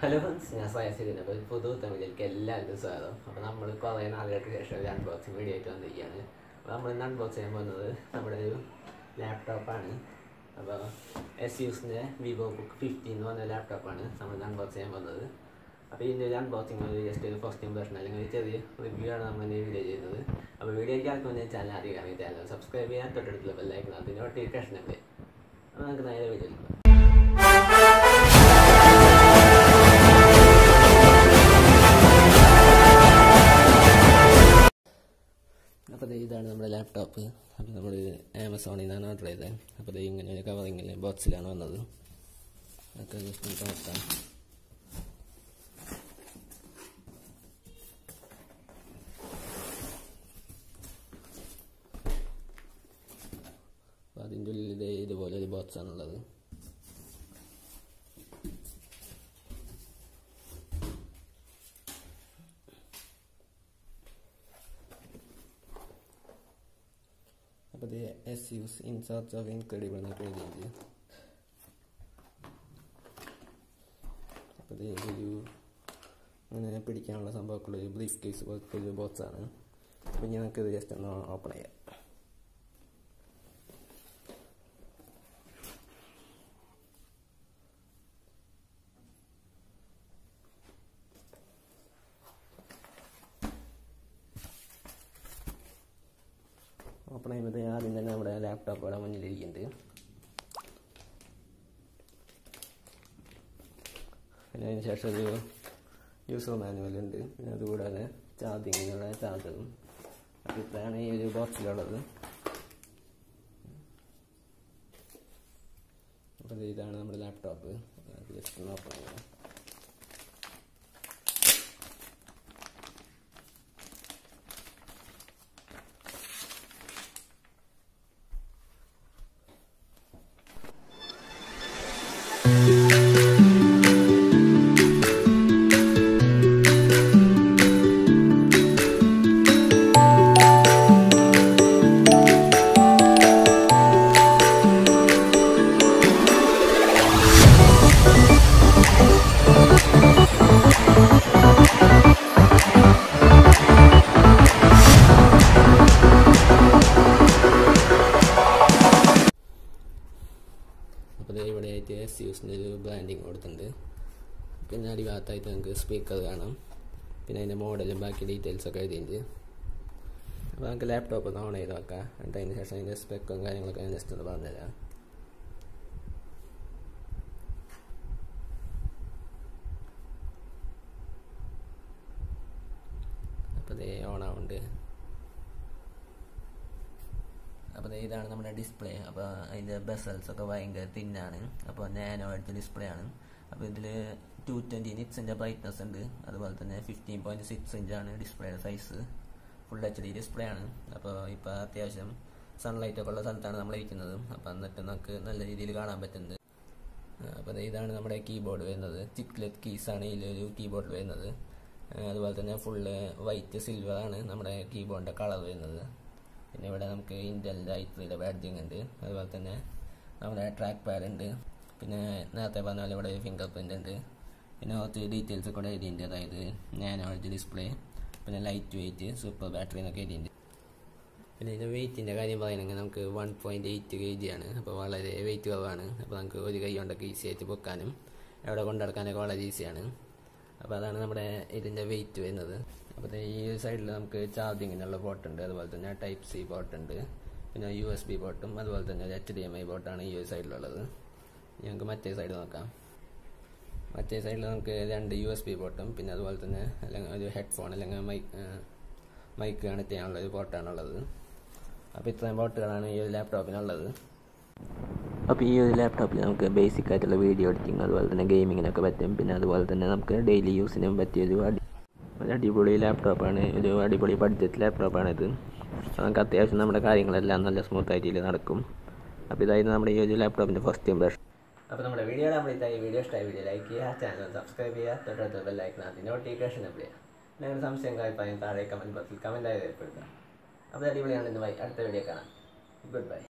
hello friends ഞാൻ സയസിന് അപ്പോൾ പുതു തമിഴിലേക്ക് എല്ലാവർക്കും സ്വാഗതം അപ്പോൾ നമ്മൾ കുറേ നാളുകൾക്ക് ശേഷം ഒരു അൺബോക്സിങ് വീഡിയോ ആയിട്ട് വന്നിരിക്കുകയാണ് അപ്പോൾ നമ്മൾ ഇന്ന് അൺബോക്സ് ചെയ്യാൻ പോകുന്നത് നമ്മുടെ ഒരു ലാപ്ടോപ്പാണ് അപ്പോൾ എസ് യൂസിൻ്റെ വിവോ ബുക്ക് ഫിഫ്റ്റീൻ എന്ന് പറഞ്ഞ ലാപ്ടോപ്പാണ് നമ്മൾ ഇന്ന് അൺബോക്സ് ചെയ്യാൻ പോകുന്നത് അപ്പോൾ ഇതിൻ്റെ ഒരു അൺബോക്സിങ് ഒരു ജസ്റ്റ് ഒരു ഫസ്റ്റ് ഇംപ്രഷൻ അല്ലെങ്കിൽ ഒരു ചെറിയ റിവ്യൂ ആണ് നമ്മൾ ഈ വീഡിയോ ചെയ്യുന്നത് അപ്പോൾ വീഡിയോയ്ക്ക് ആർക്കും മുന്നേ ചാനൽ അറിയാം ചാനൽ സബ്സ്ക്രൈബ് ചെയ്യാൻ തൊട്ടടുത്തുള്ള ബെല്ലൈക്കണം അതിന് നോട്ടിഫിക്കേഷൻ ഉണ്ട് അപ്പോൾ നമുക്ക് നേരെ വീഡിയോയിൽ പോകാം അപ്പോൾ ദേ ഇതാണ് നമ്മുടെ ലാപ്ടോപ്പ് അപ്പോൾ നമ്മൾ ആമസോണിൽ നിന്നാണ് ഓർഡർ ചെയ്തത് അപ്പോൾ ദേ ഇങ്ങനെ ഒരു കവറിങ്ങിൽ ബോക്സിലാണ് വന്നത് അതൊക്കെ ജസ്റ്റ് ഒന്ന് നോക്കാം അപ്പോൾ അതിൻ്റെ ഉള്ളിൽ ഇതേ ഇതുപോലെ ഒരു ബോക്സാണുള്ളത് അപ്പോൾ ഇത് Asus in search of incredible എന്നൊക്കെ എഴുതിയത് അപ്പോൾ ഇത് ഒരു അങ്ങനെ പിടിക്കാനുള്ള സംഭവമൊക്കെ ഒരു ബ്രീഫ് കേസ് പോലത്തെ ഒരു ബോക്സാണ് അപ്പോൾ ഞങ്ങൾക്ക് ഇത് ജസ്റ്റ് ഒന്ന് ഓപ്പൺ ചെയ്യാം ഓപ്പൺ ചെയ്യുമ്പോൾ ആദ്യം തന്നെ നമ്മുടെ ലാപ്ടോപ്പ് അവിടെ മുന്നിലിരിക്കുന്നുണ്ട് പിന്നെ അതിന് ശേഷം ഒരു യൂസർ മാനുവൽ ഉണ്ട് പിന്നെ അതുകൂടാതെ ചാർജിങ്ങിനുള്ള ചാർജറും അപ്പോൾ ഇത്രയാണ് ഈ ഒരു ബോക്സിലുള്ളത് അപ്പോൾ ഇതാണ് നമ്മുടെ ലാപ്ടോപ്പ് ജസ്റ്റ് ഒന്ന് ഓപ്പൺ ചെയ്യാം അപ്പോൾ ദേ ഇവിടെ ആയിട്ട് എസ് യൂസിൻ്റെ ഒരു ബ്രാൻഡിങ് കൊടുത്തിട്ടുണ്ട് പിന്നെ അടിഭാഗത്തായിട്ട് നമുക്ക് സ്പീക്കർ കാണാം പിന്നെ അതിൻ്റെ മോഡലും ബാക്കി ഡീറ്റെയിൽസ് ഒക്കെ എഴുതിയിട്ടുണ്ട് അപ്പോൾ നമുക്ക് ലാപ്ടോപ്പ് ഒന്ന് ഓൺ ചെയ്ത് നോക്കാം എന്നിട്ട് അതിന് ശേഷം അതിൻ്റെ സ്പെക്കും കാര്യങ്ങളൊക്കെ ഞാൻ ജസ്റ്റ് ഒന്ന് പറഞ്ഞുതരാം അപ്പോൾ ദേ ഓൺ ആവുന്നുണ്ട് അപ്പോൾ ഇതാണ് നമ്മുടെ ഡിസ്പ്ലേ അപ്പോൾ അതിൻ്റെ ബസൽസ് ഒക്കെ ഭയങ്കര തിന്നാണ് അപ്പോൾ നാനോ ആയിട്ട് ഡിസ്പ്ലേ ആണ് അപ്പോൾ ഇതിൽ ടു ട്വൻറ്റി നിറ്റ്സിൻ്റെ ബ്രൈറ്റ്നസ് ഉണ്ട് അതുപോലെ തന്നെ ഫിഫ്റ്റീൻ പോയിൻറ്റ് സിക്സ് ഇഞ്ചാണ് ഡിസ്പ്ലേയുടെ size full H D display ആണ് അപ്പോൾ ഇപ്പോൾ അത്യാവശ്യം സൺലൈറ്റ് ഒക്കെ ഉള്ള സ്ഥലത്താണ് നമ്മൾ ഇരിക്കുന്നത് അപ്പോൾ എന്നിട്ട് നമുക്ക് നല്ല രീതിയിൽ കാണാൻ പറ്റുന്നത് അപ്പോൾ ഇതാണ് നമ്മുടെ കീബോർഡ് വരുന്നത് ചിക്ലെറ്റ് കീസാണ് ഇതിലൊരു കീബോർഡിൽ വരുന്നത് അതുപോലെ തന്നെ ഫുള്ള് വൈറ്റ് സിൽവർ ആണ് നമ്മുടെ കീബോർഡിൻ്റെ കളർ വരുന്നത് പിന്നെ ഇവിടെ നമുക്ക് ഇൻ്റലിൻ്റെ ഐ ത്രീയുടെ ബാഡ്ജിങ് ഉണ്ട് അതുപോലെ തന്നെ നമ്മുടെ ട്രാക്ക് പാഡ് ഉണ്ട് പിന്നെ നേരത്തെ പറഞ്ഞ പോലെ ഇവിടെ ഫിംഗർ പ്രിൻ്റ് ഉണ്ട് പിന്നെ കുറച്ച് ഡീറ്റെയിൽസ് കൂടെ എഴുതിയിട്ടുണ്ട് അതായത് നാനോളജി ഡിസ്പ്ലേ പിന്നെ ലൈറ്റ് വെയിറ്റ് സൂപ്പർ ബാറ്ററി എന്നൊക്കെ എഴുതിയിട്ടുണ്ട് പിന്നെ ഇതിൻ്റെ വെയിറ്റിൻ്റെ കാര്യം പറയുകയാണെങ്കിൽ നമുക്ക് one point eight K G ആണ് അപ്പോൾ വളരെ വെയിറ്റ് കുറവാണ് അപ്പോൾ നമുക്ക് ഒരു കൈ കൊണ്ടൊക്കെ ഈസി ആയിട്ട് പൊക്കാനും എവിടെ കൊണ്ടുനടക്കാനൊക്കെ വളരെ ഈസിയാണ് അപ്പോൾ അതാണ് നമ്മുടെ ഇതിൻ്റെ വെയിറ്റ് വരുന്നത് അപ്പോൾ ഈ സൈഡിൽ നമുക്ക് ചാർജിങ്ങിനുള്ള പോർട്ട് ഉണ്ട് അതുപോലെ തന്നെ ടൈപ്പ് സി പോർട്ട് ഉണ്ട് പിന്നെ യു എസ് ബി പോർട്ടും അതുപോലെ തന്നെ ഒരു എച്ച് ഡി എം ഐ പോർട്ടാണ് ഈ ഒരു സൈഡിലുള്ളത് ഞങ്ങൾക്ക് മറ്റേ സൈഡ് നോക്കാം മറ്റേ സൈഡിൽ നമുക്ക് രണ്ട് യു എസ് ബി പോർട്ടും പിന്നെ അതുപോലെ തന്നെ അല്ലെങ്കിൽ ഒരു ഹെഡ്ഫോൺ അല്ലെങ്കിൽ മൈക്ക് മൈക്ക് കണക്ട് ചെയ്യാനുള്ള ഒരു പോർട്ടാണുള്ളത് അപ്പോൾ ഇത്രയും പോർട്ടുകളാണ് ഈ ഒരു ലാപ്ടോപ്പിനുള്ളത് അപ്പോൾ ഈ ഒരു ലാപ്ടോപ്പിൽ നമുക്ക് ബേസിക് ആയിട്ടുള്ള വീഡിയോ എഡിറ്റിംഗ് അതുപോലെ തന്നെ ഗെയിമിങ്ങിനൊക്കെ പറ്റും പിന്നെ അതുപോലെ തന്നെ നമുക്ക് ഡെയിലി യൂസിനും പറ്റിയൊരു അടി ഒരു അടിപൊളി ലാപ്ടോപ്പാണ് ഒരു അടിപൊളി ബഡ്ജറ്റ് ലാപ്ടോപ്പാണിത് നമുക്ക് അത്യാവശ്യം നമ്മുടെ കാര്യങ്ങളെല്ലാം നല്ല സ്മൂത്ത് ആയിട്ട് നടക്കും അപ്പോൾ ഇതായിരുന്നു നമ്മുടെ ഈ ഒരു ലാപ്ടോപ്പിൻ്റെ ഫസ്റ്റ് ഇംപ്രഷൻ അപ്പോൾ നമ്മുടെ വീഡിയോ നമ്മൾ ഈ വീഡിയോ ഇഷ്ടമായ വീഡിയോ ലൈക്ക് ചെയ്യുക ചാനൽ സബ്സ്ക്രൈബ് ചെയ്യുക തൊട്ടടുത്ത ബെല്ലൈക്കൻ അതിന് നോട്ടിഫിക്കേഷൻ അപ്ലൈ ചെയ്യുക നിങ്ങളുടെ സംശയങ്ങൾ അഭിപ്രായം താഴെ കമൻറ്റ് ബോക്സിൽ കമൻറ്റായി രേഖപ്പെടുത്തുക അപ്പോൾ അടിപൊളിയാണ് ഇന്ന് ബൈ അടുത്ത വീഡിയോ കാണാം ഗുഡ് ബൈ